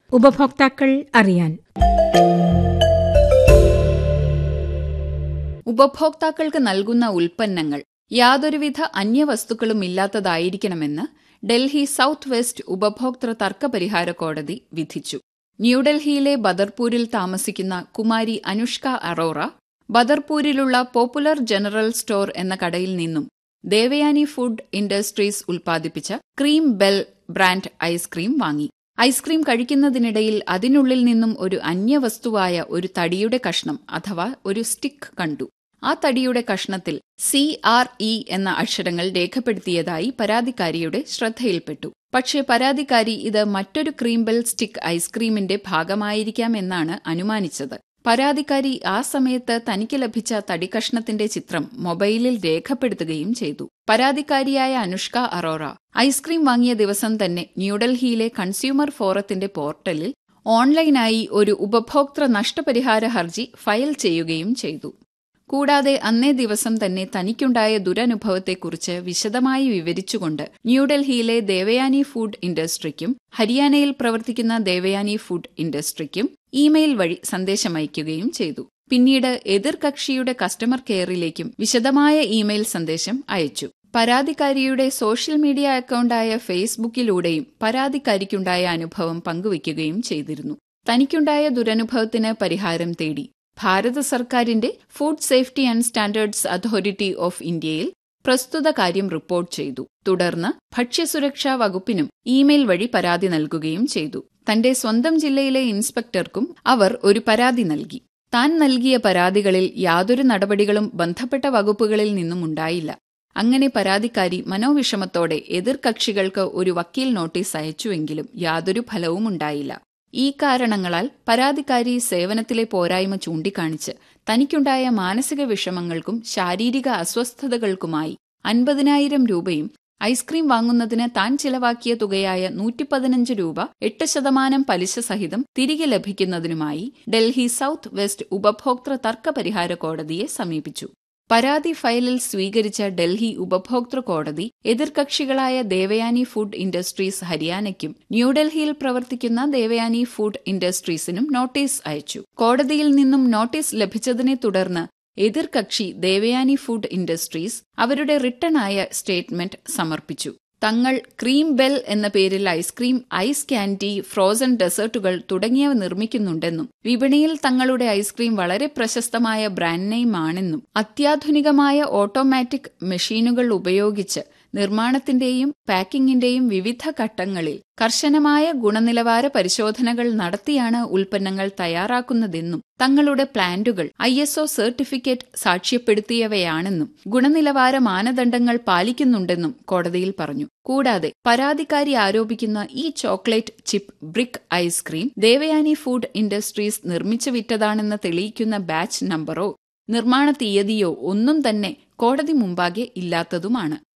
ഉപഭോക്താക്കൾ അറിയാൻ ഉപഭോക്താക്കൾക്ക് നൽകുന്ന ഉൽപ്പന്നങ്ങൾ യാതൊരുവിധ അന്യവസ്തുക്കളും ഇല്ലാത്തതായിരിക്കണമെന്ന് ഡൽഹി സൌത്ത് വെസ്റ്റ് ഉപഭോക്തൃ തർക്കപരിഹാര കോടതി വിധിച്ചു ന്യൂഡൽഹിയിലെ ബദർപൂരിൽ താമസിക്കുന്ന കുമാരി അനുഷ്ക അറോറ ബദർപൂരിലുള്ള പോപ്പുലർ ജനറൽ സ്റ്റോർ എന്ന കടയിൽ നിന്നും ദേവയാനി ഫുഡ് ഇൻഡസ്ട്രീസ് ഉൽപ്പാദിപ്പിച്ച ക്രീം ബെൽ ബ്രാൻഡ് ഐസ്ക്രീം വാങ്ങി ഐസ്ക്രീം കഴിക്കുന്നതിനിടയിൽ അതിനുള്ളിൽ നിന്നും ഒരു അന്യവസ്തുവായ ഒരു തടിയുടെ കഷ്ണം അഥവാ ഒരു സ്റ്റിക്ക് കണ്ടു ആ തടിയുടെ കഷ്ണത്തിൽ സി ആർ ഇ എന്ന അക്ഷരങ്ങൾ രേഖപ്പെടുത്തിയതായി പരാതിക്കാരിയുടെ ശ്രദ്ധയിൽപ്പെട്ടു പക്ഷേ പരാതിക്കാരി ഇത് മറ്റൊരു ക്രീംബെൽ സ്റ്റിക്ക് ഐസ്ക്രീമിന്റെ ഭാഗമായിരിക്കാമെന്നാണ് അനുമാനിച്ചത് പരാതിക്കാരി ആ സമയത്ത് തനിക്ക് ലഭിച്ച തടിക്കഷ്ണത്തിന്റെ ചിത്രം മൊബൈലിൽ രേഖപ്പെടുത്തുകയും ചെയ്തു പരാതിക്കാരിയായ അനുഷ്ക അറോറ ഐസ്ക്രീം വാങ്ങിയ ദിവസം തന്നെ ന്യൂഡൽഹിയിലെ കൺസ്യൂമർ ഫോറത്തിന്റെ പോർട്ടലിൽ ഓൺലൈനായി ഒരു ഉപഭോക്തൃ നഷ്ടപരിഹാര ഹർജി ഫയൽ ചെയ്യുകയും ചെയ്തു കൂടാതെ അന്നേ ദിവസം തന്നെ തനിക്കുണ്ടായ ദുരനുഭവത്തെക്കുറിച്ച് വിശദമായി വിവരിച്ചുകൊണ്ട് ന്യൂഡൽഹിയിലെ ദേവയാനി ഫുഡ് ഇൻഡസ്ട്രിക്കും ഹരിയാനയിൽ പ്രവർത്തിക്കുന്ന ദേവയാനി ഫുഡ് ഇൻഡസ്ട്രിക്കും ഇമെയിൽ വഴി സന്ദേശമയക്കുകയും ചെയ്തു പിന്നീട് എതിർകക്ഷിയുടെ കസ്റ്റമർ കെയറിലേക്കും വിശദമായ ഇമെയിൽ സന്ദേശം അയച്ചു പരാതിക്കാരിയുടെ സോഷ്യൽ മീഡിയ അക്കൗണ്ടായ ഫേസ്ബുക്കിലൂടെയും പരാതിക്കാരിക്കുണ്ടായ അനുഭവം പങ്കുവയ്ക്കുകയും ചെയ്തിരുന്നു തനിക്കുണ്ടായ ദുരനുഭവത്തിന് പരിഹാരം തേടി ഭാരത സർക്കാരിന്റെ food safety and standards authority of ഇന്ത്യയിൽ പ്രസ്തുത കാര്യം റിപ്പോർട്ട് ചെയ്തു തുടർന്ന് ഭക്ഷ്യസുരക്ഷാ വകുപ്പിനും ഇമെയിൽ വഴി പരാതി നൽകുകയും ചെയ്തു തന്റെ സ്വന്തം ജില്ലയിലെ ഇൻസ്പെക്ടർക്കും അവർ ഒരു പരാതി നൽകി താൻ നൽകിയ പരാതികളിൽ യാതൊരു നടപടികളും ബന്ധപ്പെട്ട വകുപ്പുകളിൽ നിന്നും ഉണ്ടായില്ല അങ്ങനെ പരാതിക്കാരി മനോവിഷമത്തോടെ എതിർകക്ഷികൾക്ക് ഒരു വക്കീൽ നോട്ടീസ് അയച്ചുവെങ്കിലും യാതൊരു ഫലവും ഉണ്ടായില്ല ഈ കാരണങ്ങളാൽ പരാതിക്കാരി സേവനത്തിലെ പോരായ്മ ചൂണ്ടിക്കാണിച്ച് തനിക്കുണ്ടായ മാനസിക വിഷമങ്ങൾക്കും ശാരീരിക അസ്വസ്ഥതകൾക്കുമായി അൻപതിനായിരം രൂപയും ഐസ്ക്രീം വാങ്ങുന്നതിന് താൻ ചിലവാക്കിയ തുകയായ നൂറ്റി പതിനഞ്ച് രൂപ എട്ട് ശതമാനം പലിശ സഹിതം തിരികെ ലഭിക്കുന്നതിനുമായി ഡൽഹി സൌത്ത് വെസ്റ്റ് ഉപഭോക്തൃ തർക്കപരിഹാര കോടതിയെ സമീപിച്ചു പരാതി ഫയലിൽ സ്വീകരിച്ച ഡൽഹി ഉപഭോക്തൃ കോടതി എതിർകക്ഷികളായ ദേവയാനി ഫുഡ് ഇൻഡസ്ട്രീസ് ഹരിയാനയ്ക്കും ന്യൂഡൽഹിയിൽ പ്രവർത്തിക്കുന്ന ദേവയാനി ഫുഡ് ഇൻഡസ്ട്രീസിനും നോട്ടീസ് അയച്ചു കോടതിയിൽ നിന്നും നോട്ടീസ് ലഭിച്ചതിനെ തുടർന്ന് എതിർകക്ഷി ദേവയാനി ഫുഡ് ഇൻഡസ്ട്രീസ് അവരുടെ റിട്ടേണായ സ്റ്റേറ്റ്മെന്റ് സമർപ്പിച്ചു തങ്ങൾ ക്രീം ബെൽ എന്ന പേരിൽ ഐസ്ക്രീം ഐസ് ക്യാൻഡി ഫ്രോസൺ ഡെസേർട്ടുകൾ തുടങ്ങിയവ നിർമ്മിക്കുന്നുണ്ടെന്നും വിപണിയിൽ തങ്ങളുടെ ഐസ്ക്രീം വളരെ പ്രശസ്തമായ ബ്രാൻഡ് നെയിം ആണെന്നും അത്യാധുനികമായ ഓട്ടോമാറ്റിക് മെഷീനുകൾ ഉപയോഗിച്ച് നിർമ്മാണത്തിന്റെയും പാക്കിംഗിന്റെയും വിവിധ ഘട്ടങ്ങളിൽ കർശനമായ ഗുണനിലവാര പരിശോധനകൾ നടത്തിയാണ് ഉൽപ്പന്നങ്ങൾ തയ്യാറാക്കുന്നതെന്നും തങ്ങളുടെ പ്ലാന്റുകൾ ഐ എസ് ഒ സർട്ടിഫിക്കറ്റ് സാക്ഷ്യപ്പെടുത്തിയവയാണെന്നും ഗുണനിലവാര മാനദണ്ഡങ്ങൾ പാലിക്കുന്നുണ്ടെന്നും കോടതിയിൽ പറഞ്ഞു കൂടാതെ പരാതിക്കാരി ആരോപിക്കുന്ന ഈ chocolate chip brick ice cream Devayani food industries നിർമ്മിച്ചു വിറ്റതാണെന്ന് തെളിയിക്കുന്ന ബാച്ച് നമ്പറോ നിർമ്മാണ തീയതിയോ ഒന്നും തന്നെ കോടതി മുമ്പാകെ ഇല്ലാത്തതുമാണ്